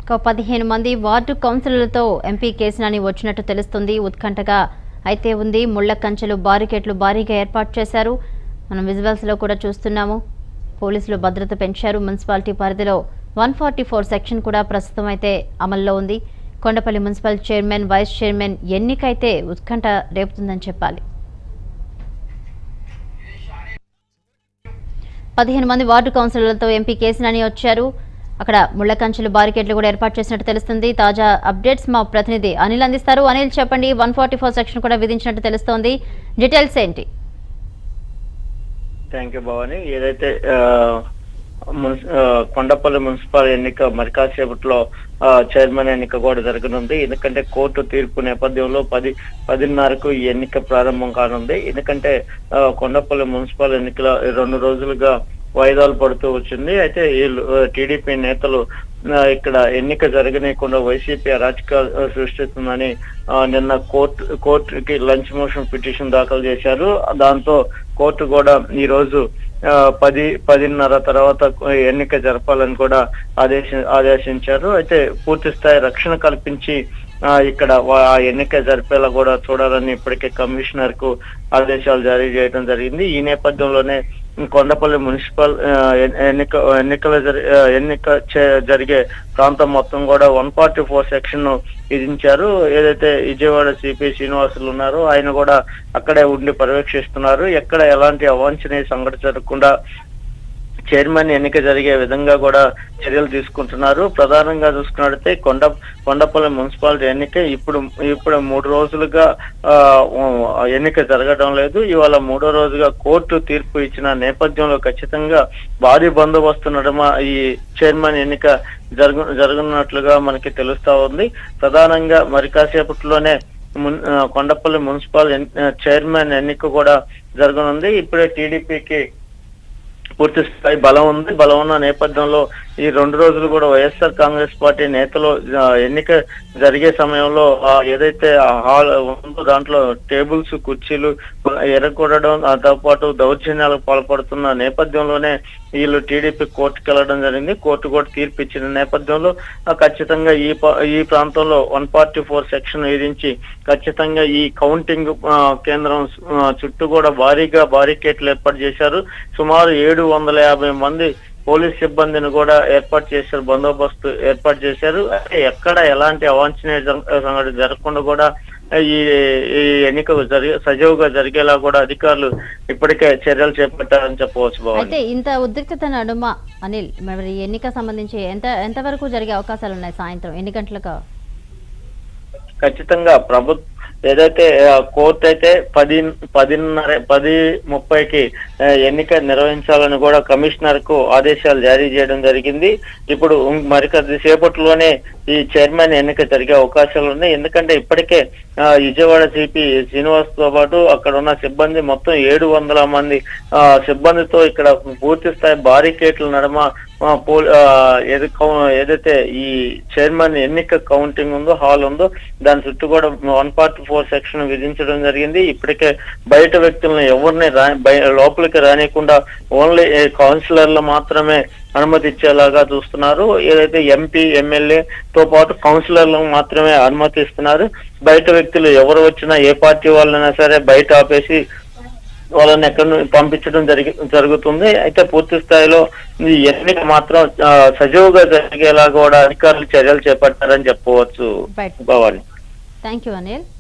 ఒక పదిహేను మంది వార్డు కౌన్సిలర్లతో ఎంపీ కేసినాని వచ్చినట్టు తెలుస్తుంది ఉత్కంఠగా అయితే ఉంది ముళ్ల కంచెలు బారికేట్లు భారీగా ఏర్పాటు చేశారు మనం విజువల్స్ లో కూడా చూస్తున్నాము పోలీసులు భద్రత పెంచారు మున్సిపాలిటీ పరిధిలో వన్ ఫార్టీ ఫోర్ సెక్షన్ కూడా ప్రస్తుతం అయితే అమల్లో ఉంది Kondapalli municipal chairman vice chairman ఎన్నికైతే ఉత్కంఠ రేపుతుందని చెప్పాలి పదిహేను మంది వార్డు కౌన్సిలర్లతో ఎంపీ కేసినాని వచ్చారు అక్కడ ముళ్ల కంచెలు బారికేట్లు కూడా ఏర్పాటు చేసినట్టు తెలుస్తుంది తాజా అప్డేట్స్ మా ప్రతినిధి అనిల్ అందిస్తారు అనిల్ చెప్పండి వన్ ఫార్టీ ఫోర్ సెక్షన్ కూడా విధించినట్టు తెలుస్తోంది డీటెయిల్స్ ఏంటి థ్యాంక్ యూ భవాని ఏదైతే ఆ, మున్సి ఆ, కొండపల్లి మున్సిపల్ ఎన్నిక మరి కాసేపట్లో ఆ, చైర్మన్ ఎన్నిక కూడా జరగనుంది ఎందుకంటే కోర్టు తీర్పు నేపథ్యంలో పది పదిన్నరకు ఈ ఎన్నిక ప్రారంభం కానుంది ఎందుకంటే ఆ, కొండపల్లి మున్సిపల్ ఎన్నికల రెండు రోజులుగా వాయిదాలు పడుతూ వచ్చింది అయితే వీళ్ళు టీడీపీ నేతలు ఆ, ఇక్కడ ఎన్నిక జరగనీయకుండా వైసీపీ అరాచకాలు ఆ, సృష్టిస్తుందని ఆ, నిన్న కోర్టు కోర్టుకి లంచ్ మోషన్ పిటిషన్ దాఖలు చేశారు దాంతో కోర్టు కూడా ఈ రోజు ఆ, పది పదిన్నర తర్వాత ఎన్నిక జరపాలని కూడా ఆదేశ ఆదేశించారు అయితే పూర్తి స్థాయి రక్షణ కల్పించి ఆ, ఇక్కడ వా- ఆ ఎన్నిక జరిపేలా కూడా చూడాలని ఇప్పటికే కమిషనర్ కు ఆదేశాలు జారీ చేయడం జరిగింది ఈ నేపథ్యంలోనే కొండపల్లి మున్సిపల్ ఆ, ఎన్- ఎన్నిక ఎన్నికల జరి- ఆ, ఎన్నిక చే- జరిగే ప్రాంతం మొత్తం కూడా వన్ ఫార్టీ ఫోర్ సెక్షన్ విధించారు ఏదైతే విజయవాడ సిపి శ్రీనివాసులు ఉన్నారో ఆయన కూడా అక్కడే ఉండి పర్యవేక్షిస్తున్నారు ఎక్కడ ఎలాంటి అవాంఛనీయ సంఘటన జరగకుండా చైర్మన్ ఎన్నిక జరిగే విధంగా కూడా చర్యలు తీసుకుంటున్నారు ప్రధానంగా చూసుకున్నట్లయితే కొండ కొండపల్లి మున్సిపాలిటీ ఎన్నిక ఇప్పుడు ఇప్పుడు మూడు రోజులుగా ఆ, ఎన్నిక జరగడం లేదు ఇవాళ మూడో రోజుగా కోర్టు తీర్పు ఇచ్చిన నేపథ్యంలో ఖచ్చితంగా భారీ బందోబస్తు నడుమ ఈ చైర్మన్ ఎన్నిక జరగ జరగనున్నట్లుగా మనకి తెలుస్తా ఉంది ప్రధానంగా మరి కాసేపట్లోనే మున్- ఆ, కొండపల్లి మున్సిపల్ ఎన్- ఆ, చైర్మన్ ఎన్నిక కూడా జరగనుంది ఇప్పుడే టీడీపీకి పూర్తి స్థాయి బలం ఉంది బలం ఉన్న నేపథ్యంలో ఈ రెండు రోజులు కూడా వైఎస్ఆర్ కాంగ్రెస్ పార్టీ నేతలు ఆ, ఎన్నిక జరిగే సమయంలో ఆ, ఏదైతే ఆ హాల్ ఉందో దాంట్లో టేబుల్స్ కుర్చీలు ఎరగొడడం దాంతో పాటు దౌర్జన్యాలకు పాల్పడుతున్న నేపథ్యంలోనే వీళ్ళు టీడీపీ కోర్టుకు వెళ్ళడం జరిగింది కోర్టు కూడా తీర్పు ఇచ్చిన నేపథ్యంలో ఆ, ఖచ్చితంగా ఈ ప- ఈ ప్రాంతంలో వన్ ఫార్టీ ఫోర్ సెక్షన్ విధించి ఖచ్చితంగా ఈ కౌంటింగ్ ఆ, కేంద్రం ఆ, చుట్టూ కూడా భారీగా బారికేట్లు ఏర్పాటు చేశారు సుమారు ఏడు వందల యాభై మంది పోలీస్ సిబ్బందిని కూడా ఏర్పాటు చేశారు బందోబస్తు ఏర్పాటు చేశారు అంటే ఎక్కడ ఎలాంటి అవాంఛనీయ జర- సంఘటన జరగకుండా కూడా ఈ ఈ ఎన్నిక జరిగే సజావుగా జరిగేలా కూడా అధికారులు ఇప్పటికే చర్యలు చేపట్టారని చెప్పవచ్చు భవాని అయితే ఇంత ఉద్రిక్తత నడుమ అనిల్ మరి ఎన్నిక సంబంధించి ఎంత ఎంతవరకు జరిగే అవకాశాలు ఉన్నాయి సాయంత్రం ఎన్ని గంటలకు ఖచ్చితంగా ప్రభు ఏదైతే ఆ, కోర్టు అయితే పది పదిన్నర పది ముప్పైకి ఆ, ఎన్నిక నిర్వహించాలని కూడా కమిషనర్ కు ఆదేశాలు జారీ చేయడం జరిగింది ఇప్పుడు ఉం- మరి సేపట్లోనే ఈ చైర్మన్ ఎన్నిక జరిగే అవకాశాలు ఉన్నాయి ఎందుకంటే ఇప్పటికే ఆ, విజయవాడ సిపి శ్రీనివాస్ తో పాటు అక్కడ ఉన్న సిబ్బంది మొత్తం ఏడు వందల మంది ఆ, సిబ్బందితో ఇక్కడ పూర్తి స్థాయి బారికేట్ల నడమ ఆ, పోల్- ఆ, ఏది కౌ- ఏదైతే ఈ చైర్మన్ ఎన్నిక కౌంటింగ్ ఉందో హాల్ ఉందో దాని చుట్టూ కూడా వన్ ఫార్టీ ఫోర్ సెక్షన్ విధించడం జరిగింది ఇప్పటికే బయట వ్యక్తులను ఎవరిని రా బయ- లోపలికి రానియకుండా ఓన్లీ కౌన్సిలర్లు మాత్రమే అనుమతి ఇచ్చేలాగా చూస్తున్నారు ఏదైతే ఎంపీ ఎమ్మెల్యే తో పాటు కౌన్సిలర్లకు మాత్రమే అనుమతి ఇస్తున్నారు బయట వ్యక్తులు ఎవరు వచ్చినా ఏ పార్టీ వాళ్ళైనా సరే బయట ఆపేసి వాళ్ళని ఎక్కడ పంపించడం జరిగి జరుగుతుంది అయితే పూర్తి స్థాయిలో ఈ ఎన్నిక మాత్రం ఆ, సజావుగా జరిగేలా కూడా అధికారులు చర్యలు చేపట్టారని చెప్పవచ్చు right Bhavani thank you Anil